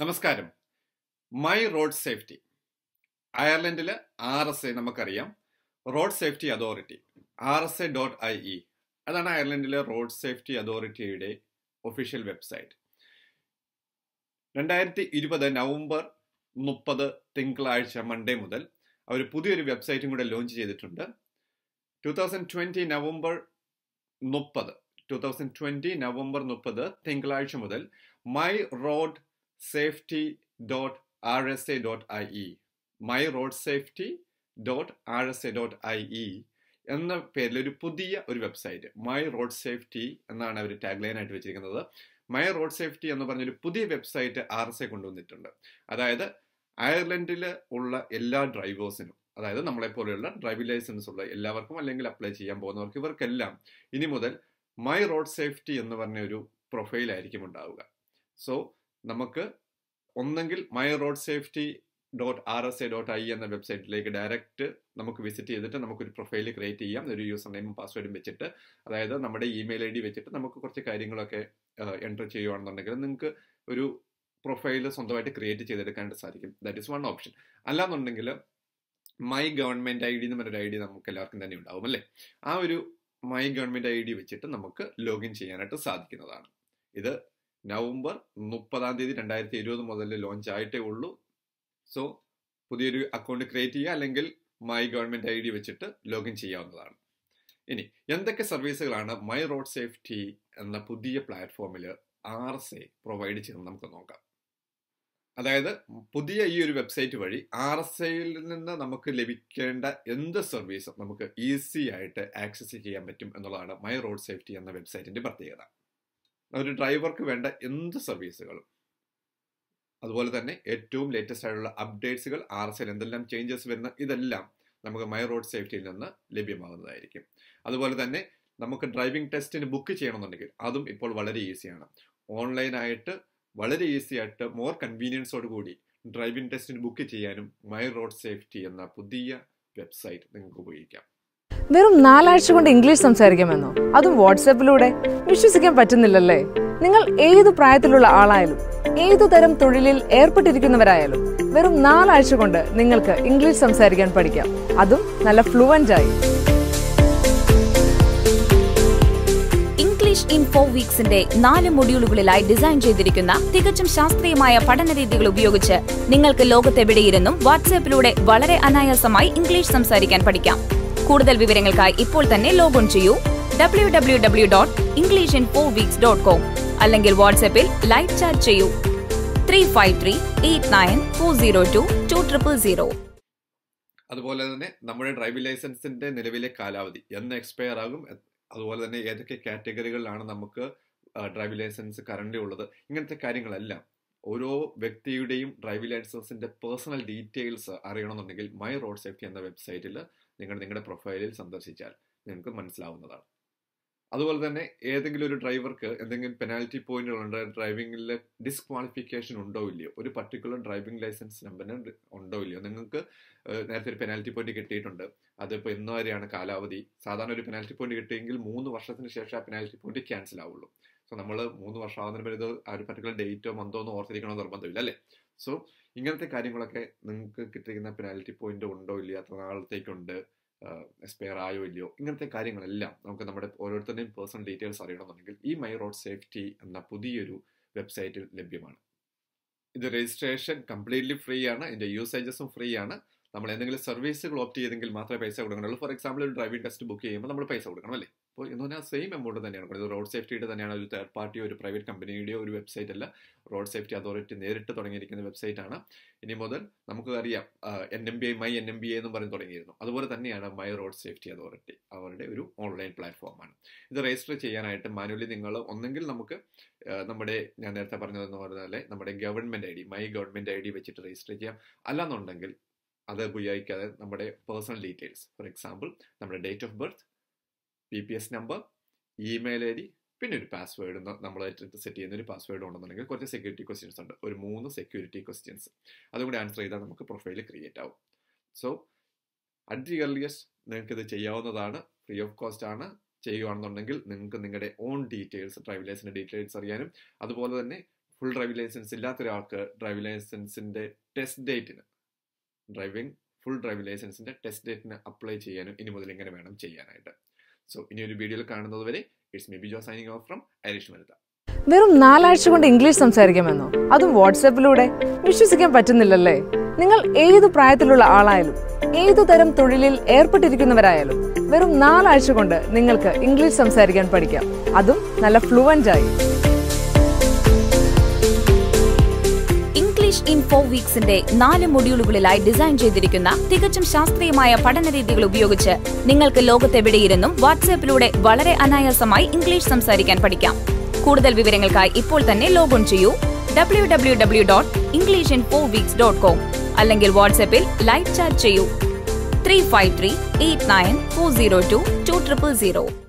നമസ്കാരം my road safety അയർലൻഡിൽ R S A നമുക്കറിയാം road safety authority R S A dot I E അതാണ് അയർലൻഡിലെ റോഡ് സേഫ്റ്റി അതോറിറ്റിയുടെ ഒഫീഷ്യൽ വെബ്സൈറ്റ് രണ്ടായിരത്തി ഇരുപത് നവംബർ മുപ്പത് തിങ്കളാഴ്ച മൺഡേ മുതൽ അവർ പുതിയൊരു വെബ്സൈറ്റും കൂടെ ലോഞ്ച് ചെയ്തിട്ടുണ്ട് ടു തൗസൻഡ് ട്വന്റി നവംബർ മുപ്പത് ടു തൗസൻഡ് ട്വന്റി നവംബർ മുപ്പത് തിങ്കളാഴ്ച മുതൽ my road safety dot R S A dot I E my road safety dot R S A dot I E എന്ന പേരിൽ ഒരു പുതിയ ഒരു വെബ്സൈറ്റ് മൈ റോഡ് സേഫ്റ്റി എന്നാണ് അവർ ടാഗ് ലൈൻ ആയിട്ട് വെച്ചിരിക്കുന്നത് മൈ റോഡ് സേഫ്റ്റി എന്ന് പറഞ്ഞൊരു പുതിയ വെബ്സൈറ്റ് ആർ എസ് എ കൊണ്ടുവന്നിട്ടുണ്ട് അതായത് അയർലൻഡിൽ ഉള്ള എല്ലാ ഡ്രൈവേഴ്സിനും അതായത് നമ്മളെ പോലെയുള്ള ഡ്രൈവിംഗ് ലൈസൻസ് ഉള്ള എല്ലാവർക്കും അല്ലെങ്കിൽ അപ്ലൈ ചെയ്യാൻ പോകുന്നവർക്ക് ഇവർക്കെല്ലാം ഇനി മുതൽ മൈ റോഡ് സേഫ്റ്റി എന്ന് പറഞ്ഞ ഒരു പ്രൊഫൈൽ ആയിരിക്കും ഉണ്ടാവുക സോ നമുക്ക് ഒന്നെങ്കിൽ my road safety dot R S A dot I എന്ന വെബ്സൈറ്റിലേക്ക് ഡയറക്റ്റ് നമുക്ക് വിസിറ്റ് ചെയ്തിട്ട് നമുക്കൊരു പ്രൊഫൈൽ ക്രിയേറ്റ് ചെയ്യാം ഒരു യൂസർ നെയിമും പാസ്വേഡും വെച്ചിട്ട് അതായത് നമ്മുടെ ഇമെയിൽ ഐ ഡി വെച്ചിട്ട് നമുക്ക് കുറച്ച് കാര്യങ്ങളൊക്കെ എൻ്റർ ചെയ്യുകയാണെന്നുണ്ടെങ്കിൽ നിങ്ങൾക്ക് ഒരു പ്രൊഫൈൽ സ്വന്തമായിട്ട് ക്രിയേറ്റ് ചെയ്തെടുക്കാനായിട്ട് സാധിക്കും ദാറ്റ് ഇസ് വൺ ഓപ്ഷൻ അല്ലാന്നുണ്ടെങ്കിൽ മൈ ഗവൺമെന്റ് ഐ ഡി എന്ന് പറഞ്ഞൊരു ഐ ഡി നമുക്ക് എല്ലാവർക്കും തന്നെ ഉണ്ടാവും അല്ലേ ആ ഒരു മൈ ഗവൺമെന്റ് ഐ ഡി വെച്ചിട്ട് നമുക്ക് ലോഗിൻ ചെയ്യാനായിട്ട് സാധിക്കുന്നതാണ് ഇത് നവംബർ മുപ്പതാം തീയതി രണ്ടായിരത്തി ഇരുപത് മുതൽ ലോഞ്ച് ആയിട്ടേ ഉള്ളൂ സോ പുതിയൊരു അക്കൗണ്ട് ക്രിയേറ്റ് ചെയ്യുക അല്ലെങ്കിൽ മൈ ഗവൺമെന്റ് ഐ ഡി വെച്ചിട്ട് ലോഗിൻ ചെയ്യാവുന്നതാണ് ഇനി എന്തൊക്കെ സർവീസുകളാണ് മൈ റോഡ് സേഫ്റ്റി എന്ന പുതിയ പ്ലാറ്റ്ഫോമിൽ ആർ എസ് എ പ്രൊവൈഡ് ചെയ്തെന്ന് നമുക്ക് നോക്കാം അതായത് പുതിയ ഈ ഒരു വെബ്സൈറ്റ് വഴി ആർ എസ് ഐയിൽ നിന്ന് നമുക്ക് ലഭിക്കേണ്ട എന്ത് സർവീസും നമുക്ക് ഈസി ആയിട്ട് ആക്സസ് ചെയ്യാൻ പറ്റും എന്നുള്ളതാണ് മൈ റോഡ് സേഫ്റ്റി എന്ന വെബ്സൈറ്റിന്റെ പ്രത്യേകത ഒരു ഡ്രൈവർക്ക് വേണ്ട എന്ത് സർവീസുകളും അതുപോലെ തന്നെ ഏറ്റവും ലേറ്റസ്റ്റ് ആയിട്ടുള്ള അപ്ഡേറ്റ്സുകൾ ആർ എസ് ഐയിൽ എന്തെല്ലാം ചേഞ്ചസ് വരുന്ന ഇതെല്ലാം നമുക്ക് മൈ റോഡ് സേഫ്റ്റിയിൽ നിന്ന് ലഭ്യമാകുന്നതായിരിക്കും അതുപോലെ തന്നെ നമുക്ക് ഡ്രൈവിംഗ് ടെസ്റ്റിന് ബുക്ക് ചെയ്യണമെന്നുണ്ടെങ്കിൽ അതും ഇപ്പോൾ വളരെ ഈസിയാണ് ഓൺലൈനായിട്ട് വളരെ ഈസി ആയിട്ട് മോർ കൺവീനിയൻസോട് കൂടി ഡ്രൈവിംഗ് ടെസ്റ്റിന് ബുക്ക് ചെയ്യാനും മൈ റോഡ് സേഫ്റ്റി എന്ന പുതിയ വെബ്സൈറ്റ് നിങ്ങൾക്ക് ഉപയോഗിക്കാം വെറും നാലാഴ്ച കൊണ്ട് ഇംഗ്ലീഷ് സംസാരിക്കാമെന്നോ അതും വാട്സാപ്പിലൂടെ വിശ്വസിക്കാൻ പറ്റുന്നില്ലല്ലേ നിങ്ങൾ ഏത് പ്രായത്തിലുള്ള ആളായാലും ഏതു തരം തൊഴിലിൽ ഏർപ്പെട്ടിരിക്കുന്നവരായാലും വെറും നാലാഴ്ച കൊണ്ട് നിങ്ങൾക്ക് ഇംഗ്ലീഷ് സംസാരിക്കാൻ പഠിക്കാം അതും നല്ല ഫ്ലുവൻ്റ് ആയി ഇംഗ്ലീഷ് ഇൻ ഫോർ വീക്സിന്റെ നാല് മൊഡ്യൂളുകളിലായി ഡിസൈൻ ചെയ്തിരിക്കുന്ന തികച്ചും ശാസ്ത്രീയമായ പഠന രീതികൾ ഉപയോഗിച്ച് നിങ്ങൾക്ക് ലോകത്തെവിടെയിരുന്നും വാട്സാപ്പിലൂടെ വളരെ അനായാസമായി ഇംഗ്ലീഷ് സംസാരിക്കാൻ പഠിക്കാം കൂടുതൽ വിവരങ്ങൾക്കായി ഇപ്പോൾ തന്നെ ലോഗോൺ ചെയ്യൂ W W W dot English in four weeks dot com അല്ലെങ്കിൽ വാട്സാപ്പിൽ ലൈവ് ചാറ്റ് ചെയ്യൂ three five three eight nine four zero two two triple zero അതുപോലെ തന്നെ നമ്മുടെ ഡ്രൈവിംഗ് ലൈസൻസിന്റെ നിലവിലെ കാലാവധി എന്ന് എക്സ്പയർ ആകും അതുപോലെ തന്നെ ഏതൊക്കെ കാറ്റഗറികളിലാണ് നമുക്ക് ഡ്രൈവിംഗ് ലൈസൻസ് കറണ്ട് ഉള്ളത് ഇങ്ങനത്തെ കാര്യങ്ങളെല്ലാം ഓരോ വ്യക്തിയുടെയും ഡ്രൈവിംഗ് ലൈസൻസിന്റെ പേഴ്സണൽ ഡീറ്റെയിൽസ് അറിയണമെന്നുണ്ടെങ്കിൽ മൈ റോഡ് സേഫ്റ്റി എന്ന വെബ്സൈറ്റിൽ നിങ്ങൾ നിങ്ങളുടെ പ്രൊഫൈലിൽ സന്ദർശിച്ചാൽ നിങ്ങൾക്ക് മനസ്സിലാവുന്നതാണ് അതുപോലെ തന്നെ ഏതെങ്കിലും ഒരു ഡ്രൈവർക്ക് എന്തെങ്കിലും പെനാൽറ്റി പോയിന്റുകളുണ്ട് ഡ്രൈവിംഗിൽ ഡിസ്ക്വാളിഫിക്കേഷൻ ഉണ്ടോ ഇല്ലയോ ഒരു പർട്ടിക്കുലർ ഡ്രൈവിംഗ് ലൈസൻസ് നമ്പറിന് ഉണ്ടോ ഇല്ലയോ നിങ്ങൾക്ക് നേരത്തെ ഒരു പെനാൽറ്റി പോയിന്റ് കിട്ടിയിട്ടുണ്ട് അതിപ്പോൾ എന്ന് വരെയാണ് കാലാവധി സാധാരണ ഒരു പെനാൽറ്റി പോയിന്റ് കിട്ടിയെങ്കിൽ മൂന്ന് വർഷത്തിന് ശേഷം ആ പെനാൽറ്റി പോയിന്റ് ക്യാൻസൽ ആവുള്ളൂ സോ നമ്മൾ മൂന്ന് വർഷം ആവുന്നതിന് പേര് ഇത് ആ ഒരു പർട്ടിക്കുലർ ഡേറ്റോ മന്തോ ഒന്നും ഓർത്തിരിക്കണോ നിർബന്ധമില്ല അല്ലേ സോ ഇങ്ങനത്തെ കാര്യങ്ങളൊക്കെ നിങ്ങൾക്ക് കിട്ടിയിരിക്കുന്ന പെനാൽറ്റി പോയിന്റ് ഉണ്ടോ ഇല്ലയോ അത്ര നാളത്തേക്കുണ്ട് എക്സ്പയർ ആയോ ഇല്ലയോ ഇങ്ങനത്തെ കാര്യങ്ങളെല്ലാം നമുക്ക് നമ്മുടെ ഓരോരുത്തരുടെയും പേഴ്സണൽ ഡീറ്റെയിൽസ് അറിയണമെന്നുണ്ടെങ്കിൽ ഈ മൈ റോഡ് സേഫ്റ്റി എന്ന പുതിയൊരു വെബ്സൈറ്റിൽ ലഭ്യമാണ് ഇത് രജിസ്ട്രേഷൻ കംപ്ലീറ്റ്ലി ഫ്രീ ആണ് ഇതിന്റെ യൂസേജസും ഫ്രീ ആണ് നമ്മൾ എന്തെങ്കിലും സർവീസുകൾ ഓപ്റ്റ് ചെയ്തെങ്കിൽ മാത്രമേ പൈസ കൊടുക്കണുള്ളൂ ഫോർ എക്സാമ്പിൾ ഒരു ഡ്രൈവിംഗ് ടെസ്റ്റ് ബുക്ക് ചെയ്യുമ്പോൾ നമ്മൾ പൈസ കൊടുക്കണം അല്ലേ അപ്പോൾ എന്ന് പറഞ്ഞാൽ സെയിം എമൗണ്ട് തന്നെയാണ് ഇത് റോഡ് സേഫ്റ്റിയുടെ തന്നെയാണ് ഒരു തേർഡ് പാർട്ടിയോ ഒരു പ്രൈവറ്റ് കമ്പനിയുടെയോ ഒരു വെബ്സൈറ്റ് അല്ല റോഡ് സേഫ്റ്റി അതോറിറ്റി നേരിട്ട് തുടങ്ങിയിരിക്കുന്ന വെബ്സൈറ്റ് ആണ് ഇനി മുതൽ നമുക്ക് അറിയാം N M B I my N M B A എന്നും പറഞ്ഞ് തുടങ്ങിയിരുന്നു അതുപോലെ തന്നെയാണ് മൈ റോഡ് സേഫ്റ്റി അതോറിറ്റി അവരുടെ ഒരു ഓൺലൈൻ പ്ലാറ്റ്ഫോമാണ് ഇത് രജിസ്റ്റർ ചെയ്യാനായിട്ട് മാനുവലി നിങ്ങൾ ഒന്നെങ്കിൽ നമുക്ക് നമ്മുടെ ഞാൻ നേരത്തെ പറഞ്ഞതെന്ന് പറഞ്ഞാൽ നമ്മുടെ government I D my government I D വെച്ചിട്ട് രജിസ്റ്റർ ചെയ്യാം അല്ലാന്നുണ്ടെങ്കിൽ അത് ഉപയോഗിക്കാതെ നമ്മുടെ പേഴ്സണൽ ഡീറ്റെയിൽസ് ഫോർ എക്സാമ്പിൾ നമ്മുടെ date of birth P P S number email I D പിന്നെ ഒരു പാസ്വേഡ് നമ്മൾ സെറ്റ് ചെയ്യുന്ന ഒരു പാസ്വേഡ് ഉണ്ടെന്നുണ്ടെങ്കിൽ കുറച്ച് സെക്യൂരിറ്റി ക്വസ്റ്റ്യൻസ് ഉണ്ട് ഒരു മൂന്ന് സെക്യൂരിറ്റി ക്വസ്റ്റ്യൻസ് അതും കൂടി ആൻസർ ചെയ്താൽ നമുക്ക് പ്രൊഫൈൽ ക്രിയേറ്റ് ആവും സോ അറ്റ് ദി എർലിയസ്റ്റ് നിങ്ങൾക്ക് ഇത് ചെയ്യാവുന്നതാണ് ഫ്രീ ഓഫ് കോസ്റ്റ് ആണ് ചെയ്യുകയാണെന്നുണ്ടെങ്കിൽ നിങ്ങൾക്ക് നിങ്ങളുടെ ഓൺ ഡീറ്റെയിൽസ് ഡ്രൈവിംഗ് ലൈസൻസിന്റെ ഡീറ്റെയിൽസ് അറിയാനും അതുപോലെ തന്നെ ഫുൾ ഡ്രൈവിംഗ് ലൈസൻസ് ഇല്ലാത്ത ഒരാൾക്ക് ഡ്രൈവിംഗ് ലൈസൻസിന്റെ ടെസ്റ്റ് ഡേറ്റിന് ഡ്രൈവിംഗ് ഫുൾ ഡ്രൈവിംഗ് ലൈസൻസിന്റെ ടെസ്റ്റ് ഡേറ്റിന് അപ്ലൈ ചെയ്യാനും ഇനി മുതൽ ഇങ്ങനെ വേണം ചെയ്യാനായിട്ട് സോ ഇനി ഒരു വീഡിയോയിൽ കാണുന്നത് വരെ it's may be Jo signing off from Irish വനിത വെറും നാലാഴ്ച കൊണ്ട് ഇംഗ്ലീഷ് സംസാരിക്കാമെന്നോ അതും വാട്സാപ്പിലൂടെ വിശ്വസിക്കാൻ പറ്റുന്നില്ലല്ലേ നിങ്ങൾ ഏത് പ്രായത്തിലുള്ള ആളായാലും ഏതു തരം തൊഴിലിൽ ഏർപ്പെട്ടിരിക്കുന്നവരായാലും വെറും നാലാഴ്ച കൊണ്ട് നിങ്ങൾക്ക് ഇംഗ്ലീഷ് സംസാരിക്കാൻ പഠിക്കാം അതും നല്ല ഫ്ലുവൻ്റ് ആയി ഇംഗ്ലീഷ് ഇൻ ഫോർ വീക്സിന്റെ നാല് മൊഡ്യൂളുകളിലായി ഡിസൈൻ ചെയ്തിരിക്കുന്ന തികച്ചും ശാസ്ത്രീയമായ പഠന രീതികൾ ഉപയോഗിച്ച് നിങ്ങൾക്ക് ലോകത്തെവിടെയിരുന്നും വാട്സാപ്പിലൂടെ വളരെ അനായാസമായി ഇംഗ്ലീഷ് സംസാരിക്കാൻ പഠിക്കാം കൂടുതൽ വിവരങ്ങൾക്കായി ഇപ്പോൾ തന്നെ ലോഗോൺ ചെയ്യൂ W W W dot English in four weeks dot com അല്ലെങ്കിൽ വാട്സാപ്പിൽ ലൈവ് ചാറ്റ് ചെയ്യൂ three five three eight nine four zero two two triple zero